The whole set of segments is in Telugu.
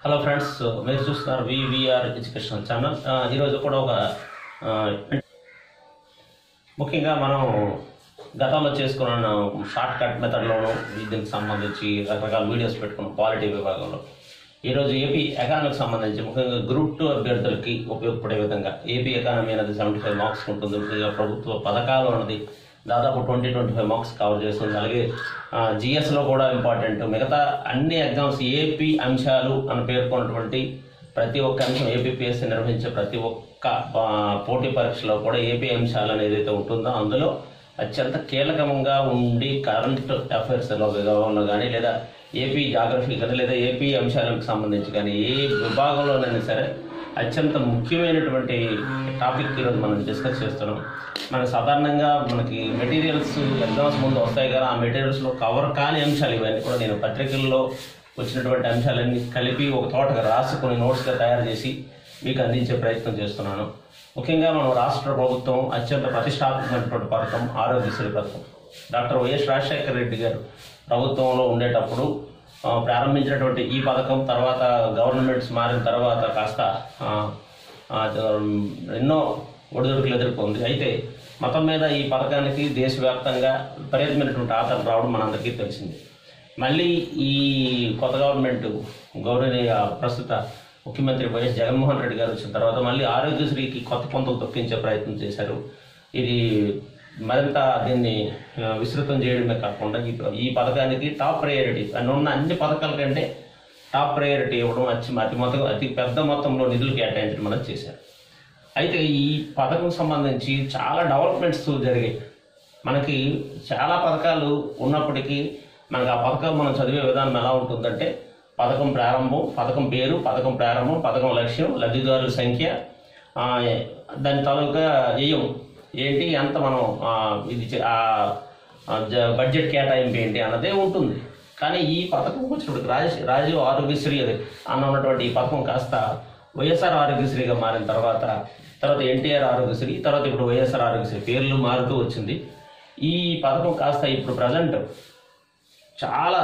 హలో ఫ్రెండ్స్ మీరు చూస్తున్నారు వివిఆర్ ఎడ్యుకేషన్ ఛానల్ ఆ, ఈరోజు కూడా ఒక ఆ, ముఖ్యంగా మనం గతంలో చేసుకున్న షార్ట్ కట్ మెథడ్లోను దీనికి సంబంధించి రకరకాల వీడియోస్ పెట్టుకున్నాం పాలిటీ విభాగంలో ఈరోజు ఏపీ ఎకానమీకి సంబంధించి ముఖ్యంగా గ్రూప్ టూ అభ్యర్థులకి ఉపయోగపడే విధంగా ఏపీ ఎకానమీ అనేది సెవెంటీ ఫైవ్ మార్క్స్ ఉంటుంది ముఖ్యంగా ప్రభుత్వ పథకాలు అన్నది దాదాపు twenty twenty five marks cover చేస్తుంది అలాగే జిఎస్లో కూడా ఇంపార్టెంట్ మిగతా అన్ని ఎగ్జామ్స్ ఏపీ అంశాలు అని పేర్కొన్నటువంటి ప్రతి ఒక్క అంశం ఏపీఎస్సీ నిర్వహించే ప్రతి ఒక్క ఆ, పోటీ పరీక్షలో కూడా ఏపీ అంశాలు అనేది ఏదైతే ఉంటుందో అందులో అత్యంత కీలకంగా ఉండి కరెంట్ అఫైర్స్లో విభాగంలో కానీ లేదా ఏపీ జాగ్రఫీ కానీ లేదా ఏపీ అంశాలకు సంబంధించి కానీ ఏ విభాగంలోనైనా సరే అత్యంత ముఖ్యమైనటువంటి టాపిక్ ఈరోజు మనం డిస్కస్ చేస్తున్నాం మనకి సాధారణంగా మనకి మెటీరియల్స్ ఎగ్జామ్స్ ముందు వస్తాయి కదా ఆ మెటీరియల్స్లో కవర్ కాని అంశాలు ఇవన్నీ కూడా నేను పత్రికల్లో వచ్చినటువంటి అంశాలన్నీ కలిపి ఒక తోటగా రాసుకొని నోట్స్గా తయారు చేసి మీకు అందించే ప్రయత్నం చేస్తున్నాను ముఖ్యంగా మనం రాష్ట్ర ప్రభుత్వం అత్యంత ప్రతిష్టాత్మకమైనటువంటి పథకం ఆరోగ్యశ్రీ పథకం డాక్టర్ వైఎస్ రాజశేఖర రెడ్డి గారు ప్రభుత్వంలో ఉండేటప్పుడు ఆ, ప్రారంభించినటువంటి ఈ పథకం తర్వాత గవర్నమెంట్స్ మారిన తర్వాత కాస్త ఆ, ఆ, ఎన్నో ఒడిదుడుకులు ఎదుర్కొంది అయితే మొత్తం మీద ఈ పథకానికి దేశవ్యాప్తంగా విపరీతమైనటువంటి ఆదరణ రావడం మనందరికీ తెలిసింది మళ్ళీ ఈ కొత్త గవర్నమెంట్ గౌరవనీయ ప్రస్తుత ముఖ్యమంత్రి వైఎస్ జగన్మోహన్ రెడ్డి గారు వచ్చిన తర్వాత మళ్ళీ ఆరోగ్యశ్రీకి కొత్త పొంతలు తొక్కించే ప్రయత్నం చేశారు ఇది మరింత దీన్ని ఆ, విస్తృతం చేయడమే కాకుండా ఈ ఈ పథకానికి టాప్ ప్రయారిటీ అని ఉన్న అన్ని పథకాల కంటే టాప్ ప్రయారిటీ ఇవ్వడం అతి అతి మొత్తం అతి పెద్ద మొత్తంలో నిధులు కేటాయించడం అనేది చేశారు అయితే ఈ పథకం సంబంధించి చాలా డెవలప్మెంట్స్ జరిగాయి మనకి చాలా పథకాలు ఉన్నప్పటికీ మనకి ఆ పథకం మనం చదివే విధానం ఎలా ఉంటుందంటే పథకం ప్రారంభం పథకం పేరు పథకం ప్రారంభం పథకం లక్ష్యం లబ్ధిదారుల సంఖ్య ఆ, దాని తాలూకా వ్యయం ఏంటి ఎంత మనం ఆ, ఇది చే- ఆ, ఆ, జ- బడ్జెట్ కేటాయింపు ఏంటి అన్నదే ఉంటుంది కానీ ఈ పథకం వచ్చినప్పుడు రాజ రాజీవ్ ఆరోగ్యశ్రీ అది అన్న ఉన్నటువంటి ఈ పథకం కాస్త వైఎస్ఆర్ ఆరోగ్యశ్రీగా మారిన తర్వాత తర్వాత ఎన్టీఆర్ ఆరోగ్యశ్రీ తర్వాత ఇప్పుడు వైఎస్ఆర్ ఆరోగ్యశ్రీ పేర్లు మారుతూ వచ్చింది ఈ పథకం కాస్త ఇప్పుడు ప్రజెంట్ చాలా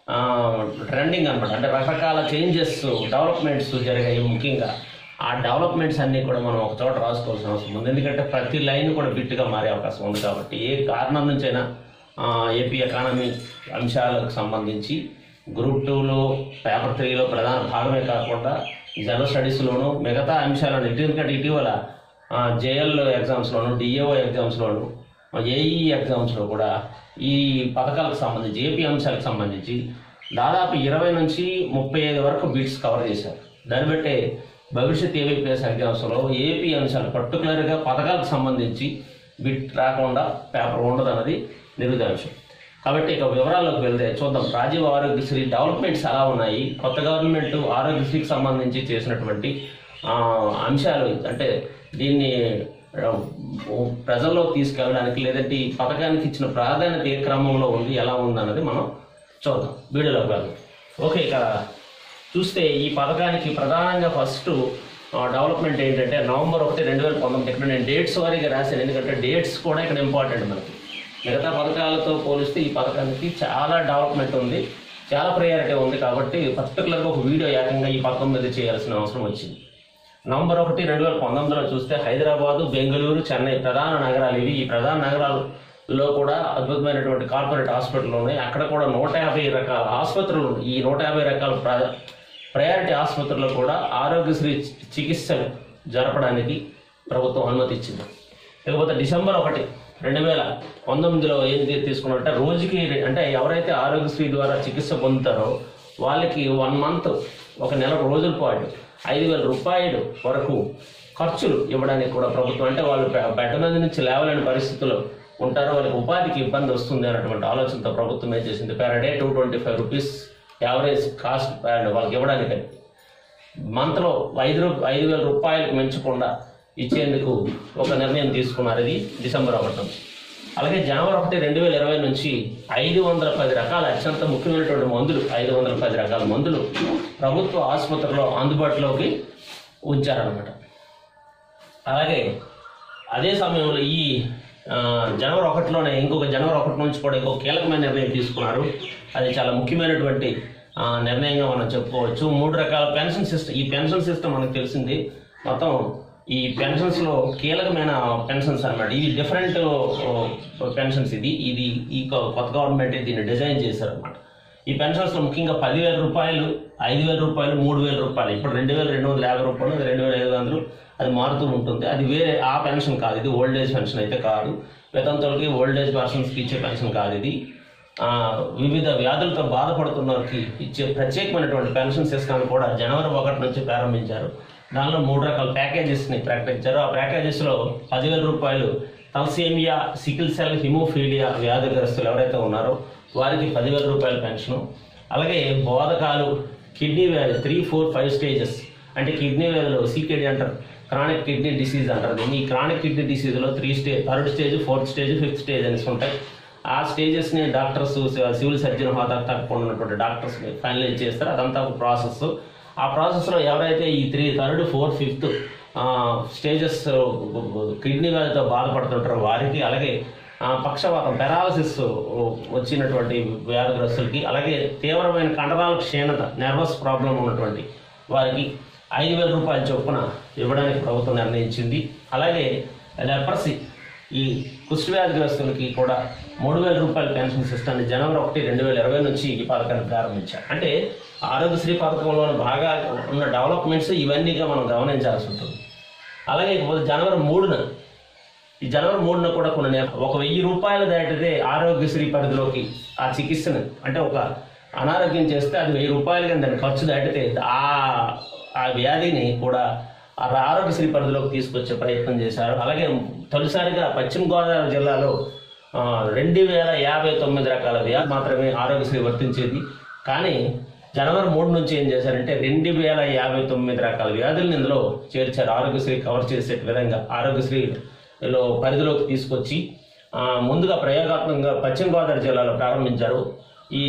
ట్రెండింగ్ అనమాట అంటే రకరకాల చేంజెస్ డెవలప్మెంట్స్ జరిగాయి ముఖ్యంగా ఆ డెవలప్మెంట్స్ అన్నీ కూడా మనం ఒక చోట రాసుకోవాల్సిన అవసరం ఉంది ఎందుకంటే ప్రతి లైన్ కూడా బిట్గా మారే అవకాశం ఉంది కాబట్టి ఏ కారణం నుంచైనా ఆ, ఏపీ ఎకానమీ అంశాలకు సంబంధించి గ్రూప్ టూలో పేపర్ త్రీలో ప్రధాన భాగమే కాకుండా జనరల్ స్టడీస్లోను మిగతా అంశాలను ఎందుకంటే ఇటీవల జేఎల్ ఎగ్జామ్స్లోను డిఏఓ ఎగ్జామ్స్లోను ఏఈ ఎగ్జామ్స్లో కూడా ఈ పథకాలకు సంబంధించి ఏపీ అంశాలకు సంబంధించి దాదాపు ఇరవై నుంచి ముప్పై ఐదు వరకు బీట్స్ కవర్ చేశారు దాన్ని బట్టే భవిష్యత్ ఏబీపీఎస్ ఎగ్జామ్స్లో ఏపీ అంశాలు పర్టికులర్గా పథకాలకు సంబంధించి బిట్ రాకుండా పేపర్ ఉండదు అన్నది నిరుదాంశం కాబట్టి ఇక వివరాల్లోకి వెళ్తే చూద్దాం రాజీవ్ ఆరోగ్యశ్రీ డెవలప్మెంట్స్ ఎలా ఉన్నాయి కొత్త గవర్నమెంట్ ఆరోగ్యశ్రీకి సంబంధించి చేసినటువంటి ఆ, అంశాలు అంటే దీన్ని ఆ, ప్రజల్లో తీసుకెళ్ళడానికి లేదంటే ఈ పథకానికి ఇచ్చిన ప్రాధాన్యత ఏ క్రమంలో ఉంది ఎలా ఉంది అన్నది మనం చూద్దాం వీడియోలోకి వెళ్దాం ఓకే ఇక చూస్తే ఈ పథకానికి ప్రధానంగా ఫస్ట్ డెవలప్మెంట్ ఏంటంటే నవంబర్ ఒకటి రెండు వేల పంతొమ్మిది ఇక్కడ నేను డేట్స్ వారీగా రాశాను ఎందుకంటే డేట్స్ కూడా ఇక్కడ ఇంపార్టెంట్ మనకి మిగతా పథకాలతో పోలిస్తే ఈ పథకానికి చాలా డెవలప్మెంట్ ఉంది చాలా ప్రయారిటీ ఉంది కాబట్టి పర్టికులర్గా ఒక వీడియో ఏకంగా ఈ పథకం మీద చేయాల్సిన అవసరం వచ్చింది నవంబర్ ఒకటి రెండు వేల పంతొమ్మిదిలో చూస్తే హైదరాబాదు బెంగళూరు చెన్నై ప్రధాన నగరాలు ఇవి ఈ ప్రధాన నగరాల్లో కూడా అద్భుతమైనటువంటి కార్పొరేట్ హాస్పిటల్ ఉన్నాయి అక్కడ కూడా నూట యాభై రకాల ఆసుపత్రులు ఉన్నాయి ఈ నూట యాభై రకాల ప్ర- ప్రయారిటీ ఆసుపత్రుల్లో కూడా ఆరోగ్యశ్రీ చి- చికిత్సలు జరపడానికి ప్రభుత్వం అనుమతి ఇచ్చింది ఇకపోతే డిసెంబర్ ఒకటి రెండు వేల పంతొమ్మిదిలో ఏం తీ- తీసుకున్నారంటే రోజుకి రె- అంటే ఎవరైతే ఆరోగ్యశ్రీ ద్వారా చికిత్స పొందుతారో వాళ్ళకి వన్ మంత్ ఒక నెల రోజుల పాటు ఐదు వేల రూపాయలు వరకు ఖర్చులు ఇవ్వడానికి కూడా ప్రభుత్వం అంటే వాళ్ళు బె- బెడ్ మీద నుంచి లేవలేని పరిస్థితుల్లో ఉంటారు వాళ్ళకి ఉపాధికి ఇబ్బంది వస్తుంది అన్నటువంటి ఆలోచనతో ప్రభుత్వం ఏం చేసింది per day two twenty five rupees average cost వాళ్ళకి ఇవ్వడానికి మంత్లో ఐదు రూ ఐదు వేల రూపాయలకు మించకుండా ఇచ్చేందుకు ఒక నిర్ణయం తీసుకున్నారు ఇది డిసెంబర్ ఒకటి నుంచి అలాగే జనవరి ఒకటి రెండు వేల ఇరవై నుంచి ఐదు వందల పది రకాల అత్యంత ముఖ్యమైనటువంటి మందులు ఐదు వందల పది రకాల మందులు ప్రభుత్వ ఆసుపత్రిలో అందుబాటులోకి ఉంచారనమాట అలాగే అదే సమయంలో ఈ ఆ, జనవరి ఒకటిలోనే ఇంకొక జనవరి ఒకటి నుంచి కూడా ఇంకొక కీలకమైన నిర్ణయం తీసుకున్నారు అది చాలా ముఖ్యమైనటువంటి ఆ, నిర్ణయంగా మనం చెప్పుకోవచ్చు మూడు రకాల పెన్షన్ సిస్టమ్ ఈ పెన్షన్ సిస్టమ్ మనకు తెలిసింది మొత్తం ఈ పెన్షన్స్ లో కీలకమైన పెన్షన్స్ అన్నమాట ఇది డిఫరెంట్ పెన్షన్స్ ఇది ఇది ఈ కొ- కొత్త గవర్నమెంట్ దీన్ని డిజైన్ చేశారు అనమాట ఈ పెన్షన్స్ లో ముఖ్యంగా పదివేల రూపాయలు ఐదు వేల రూపాయలు మూడు వేల రూపాయలు ఇప్పుడు రెండు వేల రెండు వందల యాభై రూపాయలు అది రెండు వేల ఐదు వందలు అది మారుతూ ఉంటుంది అది వేరే ఆ పెన్షన్ కాదు ఇది ఓల్డ్ ఏజ్ పెన్షన్ అయితే కాదు వితంతులకి ఓల్డ్ ఏజ్ పర్సన్స్కి ఇచ్చే పెన్షన్ కాదు ఇది ఆ, వివిధ వ్యాధులతో బాధపడుతున్న వారికి ఇచ్చే ప్రత్యేకమైనటువంటి పెన్షన్ సిస్టమ్ కూడా జనవరి ఒకటి నుంచి ప్రారంభించారు దానిలో మూడు రకాల ప్యాకేజెస్ని ప్రకటించారు ఆ ప్యాకేజెస్లో పదివేల రూపాయలు తలసేమియా సికిల్ సెల్ హిమోఫీలియా వ్యాధిగ్రస్తులు ఎవరైతే ఉన్నారో వారికి పదివేల రూపాయల పెన్షను అలాగే బోధకాలు కిడ్నీ వ్యాధి త్రీ ఫోర్ ఫైవ్ స్టేజెస్ అంటే కిడ్నీ వ్యాధిలో సీకేడి అంటారు క్రానిక్ కిడ్నీ డిసీజ్ అంటారు దీన్ని ఈ క్రానిక్ కిడ్నీ డిసీజ్లో three stage third stage fourth stage fifth stage అనేసి ఉంటాయి ఆ స్టేజెస్ని డాక్టర్స్ సివిల్ సర్జన్ హోదా తప్పకుండా ఉన్నటువంటి డాక్టర్స్ ఫైనలైజ్ చేస్తారు అదంతా ఒక ప్రాసెస్ ఆ ప్రాసెస్లో ఎవరైతే ఈ three third fourth fifth stages kidney వ్యాధితో బాధపడుతుంటారో వారికి అలాగే ఆ, పక్షవాతం పెరాలసిస్ వచ్చినటువంటి వ్యాధిగ్రస్తులకి అలాగే తీవ్రమైన కండరాల క్షీణత నర్వస్ ప్రాబ్లం ఉన్నటువంటి వారికి ఐదు వేల రూపాయల చొప్పున ఇవ్వడానికి ప్రభుత్వం నిర్ణయించింది అలాగే లెపర్సీ ఈ కుష్టి వ్యాధిగ్రస్తులకి కూడా మూడు వేల రూపాయల పెన్షన్ సిస్టమ్ని జనవరి ఒకటి రెండు వేల ఇరవై నుంచి ఈ పథకాన్ని ప్రారంభించారు అంటే ఆరోగ్యశ్రీ పథకంలో బాగా ఉన్న డెవలప్మెంట్స్ ఇవన్నీగా మనం గమనించాల్సి ఉంటుంది అలాగే ఇకపోతే జనవరి మూడున ఈ జనవరి మూడున కూడా కొన్ని నియమ- ఒక వెయ్యి రూపాయలు దాటితే ఆరోగ్యశ్రీ పరిధిలోకి ఆ చికిత్సను అంటే ఒక అనారోగ్యం చేస్తే అది వెయ్యి రూపాయలు కానీ దాని ఖర్చు దాటితే ఆ ఆ వ్యాధిని కూడా ఆ ఆరోగ్యశ్రీ పరిధిలోకి తీసుకొచ్చే ప్రయత్నం చేశారు అలాగే తొలిసారిగా పశ్చిమ గోదావరి జిల్లాలో ఆ, రెండు వేల యాభై తొమ్మిది రకాల వ్యాధి మాత్రమే ఆరోగ్యశ్రీ వర్తించేది కానీ జనవరి మూడు నుంచి ఏం చేశారంటే రెండు వేల యాభై తొమ్మిది రకాల వ్యాధులను ఇందులో చేర్చారు ఆరోగ్యశ్రీ కవర్ చేసే విధంగా ఆరోగ్యశ్రీలో పరిధిలోకి తీసుకొచ్చి ఆ, ముందుగా ప్రయోగాత్మకంగా పశ్చిమ గోదావరి జిల్లాలో ప్రారంభించారు ఈ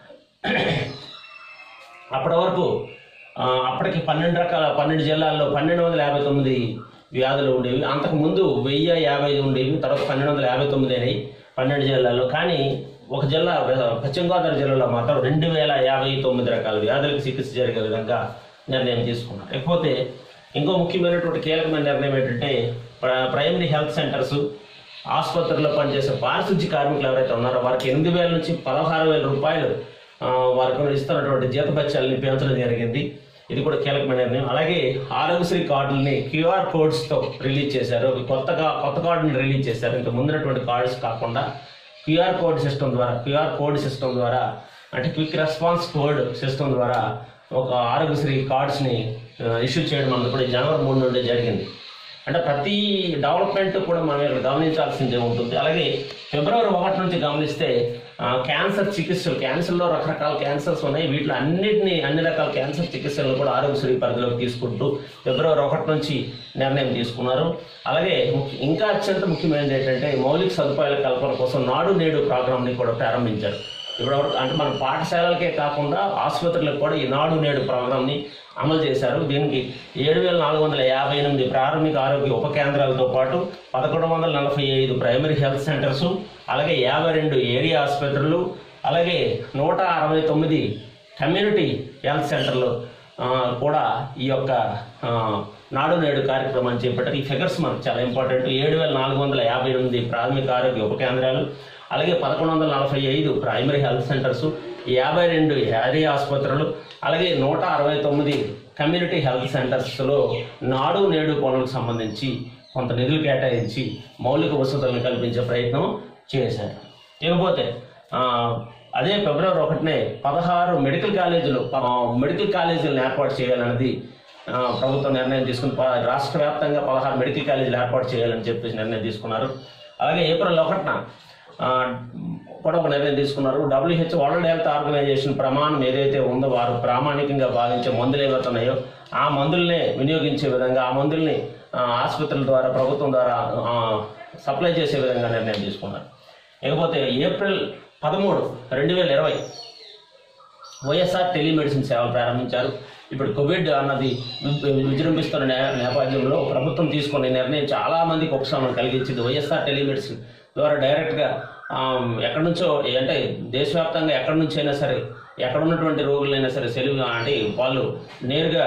అప్పటి వరకు ఆ, అప్పటికి పన్నెండు రకాల పన్నెండు జిల్లాల్లో పన్నెండు వందల యాభై తొమ్మిది వ్యాధులు ఉండేవి అంతకు ముందు వెయ్యి యాభై ఉండేవి తర్వాత పన్నెండు వందల యాభై తొమ్మిది అయినాయి పన్నెండు జిల్లాల్లో కానీ ఒక జిల్లా పశ్చిమ గోదావరి జిల్లాలో మాత్రం రెండు వేల యాభై తొమ్మిది రకాల వ్యాధులకు చికిత్స జరిగే విధంగా నిర్ణయం తీసుకున్నారు లేకపోతే ఇంకో ముఖ్యమైనటువంటి కీలకమైన నిర్ణయం ఏంటంటే ప్ర- ప్రైమరీ హెల్త్ సెంటర్స్ ఆసుపత్రుల్లో పనిచేసే పారిశుద్ధ్య కార్మికులు ఎవరైతే ఉన్నారో వారికి ఎనిమిది వేల నుంచి పదహారు వేల రూపాయలు ఆ, వారికి ఇస్తున్నటువంటి జీతభత్యాలని పెంచడం జరిగింది ఇది కూడా కీలకమైన నిర్ణయం అలాగే ఆరోగ్యశ్రీ కార్డుల్ని క్యూఆర్ కోడ్స్తో రిలీజ్ చేశారు ఒక కొత్తగా కొత్త కార్డుని రిలీజ్ చేశారు ఇంకా ముందున్నటువంటి కార్డ్స్ కాకుండా క్యూఆర్ కోడ్ సిస్టమ్ ద్వారా క్యూఆర్ కోడ్ సిస్టమ్ ద్వారా అంటే క్విక్ రెస్పాన్స్ కోడ్ సిస్టమ్ ద్వారా ఒక ఆరోగ్యశ్రీ కార్డ్స్ని ఇష్యూ చేయడం అన్నది కూడా ఈ జనవరి మూడు నుండి జరిగింది అంటే ప్రతి డెవలప్మెంట్ కూడా మనం ఇక్కడ గమనించాల్సిందే ఉంటుంది అలాగే ఫిబ్రవరి ఒకటి నుంచి గమనిస్తే ఆ, క్యాన్సర్ చికిత్సలు క్యాన్సర్లో రకరకాల క్యాన్సర్స్ ఉన్నాయి వీటిలో అన్నిటిని అన్ని రకాల క్యాన్సర్ చికిత్సలను కూడా ఆరోగ్యశ్రీ పరిధిలోకి తీసుకుంటూ ఫిబ్రవరి ఒకటి నుంచి నిర్ణయం తీసుకున్నారు అలాగే ముఖ్య- ఇంకా అత్యంత ముఖ్యమైనది ఏంటంటే మౌలిక సదుపాయాల కల్పన కోసం నాడు నేడు ప్రోగ్రామ్ని కూడా ప్రారంభించారు ఇప్పటివరకు అంటే మన పాఠశాలలకే కాకుండా ఆసుపత్రులకు కూడా ఈ నాడు నేడు ప్రోగ్రామ్ని అమలు చేశారు దీనికి ఏడు వేల నాలుగు వందల యాభై ఎనిమిది ప్రాథమిక ఆరోగ్య ఉప కేంద్రాలతో పాటు పదకొండు వందల నలభై ఐదు ప్రైమరీ హెల్త్ సెంటర్స్ అలాగే యాభై రెండు ఏరియా ఆసుపత్రులు అలాగే నూట అరవై తొమ్మిది కమ్యూనిటీ హెల్త్ సెంటర్లు ఆ, కూడా ఈ యొక్క ఆ, నాడు నేడు కార్యక్రమాన్ని చేపట్టారు ఈ ఫిగర్స్ మనకు చాలా ఇంపార్టెంట్ ఏడు వేల నాలుగు వందల యాభై ఎనిమిది ప్రాథమిక ఆరోగ్య ఉప కేంద్రాలు అలాగే పదకొండు వందల నలభై ఐదు ప్రైమరీ హెల్త్ సెంటర్స్ యాభై రెండు ఏరియా ఆసుపత్రులు అలాగే నూట అరవై తొమ్మిది కమ్యూనిటీ హెల్త్ సెంటర్స్లో నాడు నేడు పనులకు సంబంధించి కొంత నిధులు కేటాయించి మౌలిక వసతులను కల్పించే ప్రయత్నం చేశారు ఇకపోతే ఆ, అదే ఫిబ్రవరి ఒకటినే పదహారు మెడికల్ కాలేజీలు ఆ, మెడికల్ కాలేజీలను ఏర్పాటు చేయాలన్నది ఆ, ప్రభుత్వం నిర్ణయం తీసుకుని ప- రాష్ట్ర వ్యాప్తంగా పదహారు మెడికల్ కాలేజీలు ఏర్పాటు చేయాలని చెప్పేసి నిర్ణయం తీసుకున్నారు అలాగే ఏప్రిల్ ఒకటిన ఆ, కూడా ఒక నిర్ణయం తీసుకున్నారు డబ్ల్యూహెచ్ వరల్డ్ హెల్త్ ఆర్గనైజేషన్ ప్రమాణం ఏదైతే ఉందో వారు ప్రామాణికంగా భావించే మందులు ఏవైతే ఉన్నాయో ఆ మందుల్నే వినియోగించే విధంగా ఆ మందుల్ని ఆ, ఆసుపత్రుల ద్వారా ప్రభుత్వం ద్వారా ఆ, సప్లై చేసే విధంగా నిర్ణయం తీసుకున్నారు ఇకపోతే ఏప్రిల్ పదమూడు రెండు వేల ఇరవై వైఎస్ఆర్ టెలిమెడిసిన్ సేవలు ప్రారంభించారు ఇప్పుడు కోవిడ్ అన్నది వి- విజృంభిస్తున్న నే- నేపథ్యంలో ప్రభుత్వం తీసుకునే నిర్ణయం చాలా మందికి ఉపశమనం కలిగించింది వైఎస్ఆర్ టెలిమెడిసిన్ ద్వారా డైరెక్ట్గా ఆమ్, ఎక్కడి నుంచో అంటే దేశవ్యాప్తంగా ఎక్కడి నుంచి అయినా సరే ఎక్కడ ఉన్నటువంటి రోగులైనా సరే సెలవు అంటే వాళ్ళు నేరుగా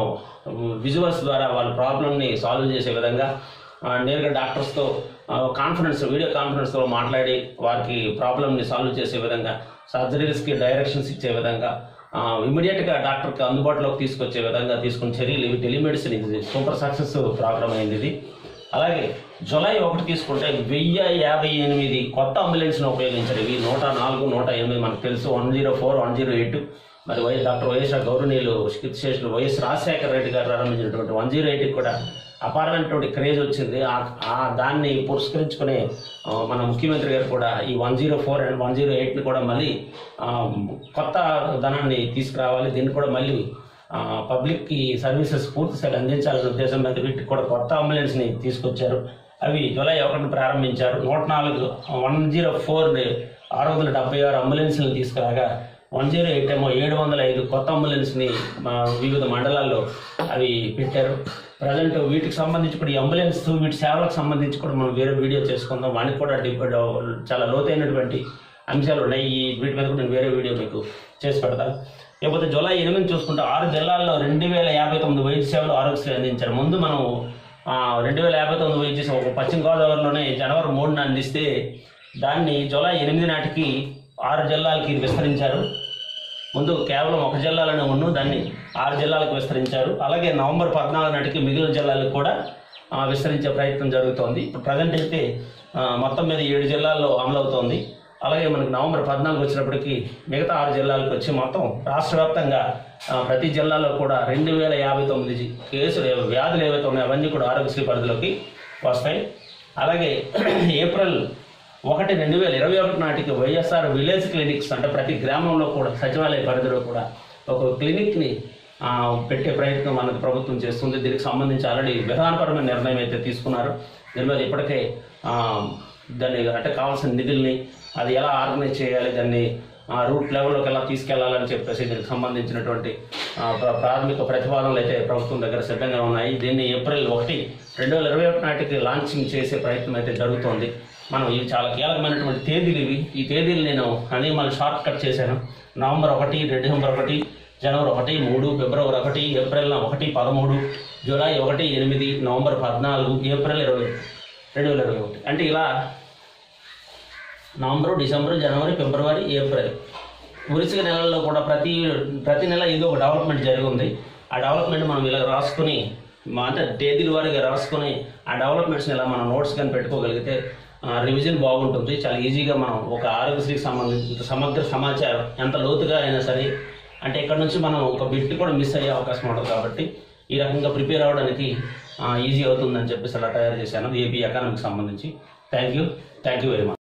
విజువల్స్ ద్వారా వాళ్ళ ప్రాబ్లమ్ని సాల్వ్ చేసే విధంగా ఆ, నేరుగా డాక్టర్స్తో కాన్ఫరెన్స్ వీడియో కాన్ఫరెన్స్తో మాట్లాడి వారికి ప్రాబ్లమ్ని సాల్వ్ చేసే విధంగా సర్జరీస్కి డైరెక్షన్స్ ఇచ్చే విధంగా ఇమీడియట్గా డాక్టర్కి అందుబాటులోకి తీసుకొచ్చే విధంగా తీసుకున్న చర్యలు ఇవి టెలిమెడిసిన్ ఇది సూపర్ సక్సెస్ ప్రోగ్రామ్ అయింది ఇది అలాగే జులై ఒకటి తీసుకుంటే వెయ్యి యాభై ఎనిమిది కొత్త అంబులెన్స్ను ఉపయోగించారు ఇవి నూట నాలుగు నూట ఎనిమిది మనకు తెలుసు one zero four one zero eight మరి వై డాక్టర్ వైఎస్ గౌరవనీయులు చికిత్సేషులు వైఎస్ రాజశేఖర రెడ్డి గారు ప్రారంభించినటువంటి వన్ జీరో ఎయిట్కి కూడా అపారమైనటువంటి క్రేజ్ వచ్చింది ఆ- ఆ దాన్ని పురస్కరించుకునే ఆ, మన ముఖ్యమంత్రి గారు కూడా ఈ one zero four and one zero ఎయిట్ని కూడా మళ్ళీ ఆ, కొత్త ధనాన్ని తీసుకురావాలి దీన్ని కూడా మళ్ళీ ఆ, పబ్లిక్కి సర్వీసెస్ పూర్తి స్థాయిలో అందించాలనే ఉద్దేశం మీద వీటికి కూడా కొత్త అంబులెన్స్ని తీసుకొచ్చారు అవి జూలై ఒకటిని ప్రారంభించారు నూట నాలుగు వన్ జీరో ఫోర్ ఆరు వందల డెబ్బై ఆరు అంబులెన్స్ని తీసుకురాగా వన్ జీరో ఎయిట్ ఏమో ఏడు వందల ఐదు కొత్త అంబులెన్స్ని మా వివిధ మండలాల్లో అవి పెట్టారు ప్రజెంట్ వీటికి సంబంధించి కూడా ఈ అంబులెన్స్ వీటి సేవలకు సంబంధించి కూడా మనం వేరే వీడియో చేసుకుందాం వానికి కూడా డిప్ చాలా లోతైనటువంటి అంశాలు ఉన్నాయి ఈ వీటి మీద కూడా నేను వేరే వీడియో మీకు చేసి పెడతాను లేకపోతే జూలై ఎనిమిది చూసుకుంటే ఆరు జిల్లాల్లో రెండు వేల యాభై తొమ్మిది వైద్య సేవలు ఆరోగ్యశ్రీ అందించారు ముందు మనం ఆ, రెండు వేల యాభై తొమ్మిది వైద్య సేవ ఒక పశ్చిమ గోదావరిలోనే జనవరి మూడున అందిస్తే దాన్ని జూలై ఎనిమిది నాటికి ఆరు జిల్లాలకి విస్తరించారు ముందు కేవలం ఒక జిల్లాలోనే ఉన్ను దాన్ని ఆరు జిల్లాలకు విస్తరించారు అలాగే నవంబర్ పద్నాలుగు నాటికి మిగిలిన జిల్లాలకు కూడా ఆ, విస్తరించే ప్రయత్నం జరుగుతోంది ఇప్పుడు ప్రజెంట్ అయితే ఆ, మొత్తం మీద ఏడు జిల్లాల్లో అమలవుతోంది అలాగే మనకి నవంబర్ పద్నాలుగు వచ్చినప్పటికీ మిగతా ఆరు జిల్లాలకు వచ్చి మొత్తం రాష్ట్ర వ్యాప్తంగా ఆ, ప్రతి జిల్లాలో కూడా రెండు వేల యాభై తొమ్మిది కేసులు ఏ- వ్యాధులు ఏవైతే ఉన్నాయో అవన్నీ కూడా ఆరోగ్యశ్రీ పరిధిలోకి వస్తాయి అలాగే ఏప్రిల్ ఒకటి రెండు వేల ఇరవై ఒకటి నాటికి వైఎస్ఆర్ విలేజ్ క్లినిక్స్ అంటే ప్రతి గ్రామంలో కూడా సచివాలయ పరిధిలో కూడా ఒక క్లినిక్ని ఆ, పెట్టే ప్రయత్నం మనకు ప్రభుత్వం చేస్తుంది దీనికి సంబంధించి ఆల్రెడీ విధానపరమైన నిర్ణయం అయితే తీసుకున్నారు దీని మీద ఇప్పటికే ఆ, దాన్ని అంటే కావాల్సిన నిధుల్ని అది ఎలా ఆర్గనైజ్ చేయాలి దాన్ని ఆ, రూట్ లెవెల్లోకి ఎలా తీసుకెళ్లాలని చెప్పేసి దీనికి సంబంధించినటువంటి ఆ, ప్ర- ప్రాథమిక ప్రతిపాదనలు అయితే ప్రభుత్వం దగ్గర సిద్ధంగా ఉన్నాయి దీన్ని ఏప్రిల్ ఒకటి రెండు వేల ఇరవై ఒకటి నాటికి లాంచింగ్ చేసే ప్రయత్నం అయితే జరుగుతోంది మనం ఇవి చాలా కీలకమైనటువంటి తేదీలు ఇవి ఈ తేదీలు నేను అని మళ్ళీ షార్ట్ కట్ చేశాను నవంబర్ ఒకటి డిసెంబర్ ఒకటి జనవరి ఒకటి మూడు ఫిబ్రవరి ఒకటి ఏప్రిల్ ఒకటి పదమూడు జూలై ఒకటి ఎనిమిది నవంబర్ పద్నాలుగు ఏప్రిల్ ఇరవై రెండు వేల ఇరవై ఒకటి అంటే ఇలా నవంబర్ డిసెంబర్ జనవరి ఫిబ్రవరి ఏప్రిల్ వరుసగా నెలల్లో కూడా ప్రతి ప్రతి నెల ఏదో ఒక డెవలప్మెంట్ జరిగి ఉంది ఆ డెవలప్మెంట్ మనం ఇలా రాసుకుని మా అంటే తేదీల వారీగా రాసుకుని ఆ డెవలప్మెంట్స్ని ఇలా మనం నోట్స్ కానీ పెట్టుకోగలిగితే రివిజన్ బాగుంటుంది చాలా ఈజీగా మనం ఒక ఆరోగ్యశ్రీకి సంబంధించిన సమగ్ర సమాచారం ఎంత లోతుగా అయినా సరే అంటే ఇక్కడ నుంచి మనం ఒక బిట్ కూడా మిస్ అయ్యే అవకాశం ఉంటుంది కాబట్టి ఈ రకంగా ప్రిపేర్ అవ్వడానికి ఈజీ అవుతుందని చెప్పేసి అలా తయారు చేశాను ఏపీ ఎకానమీకి సంబంధించి thank you thank you very much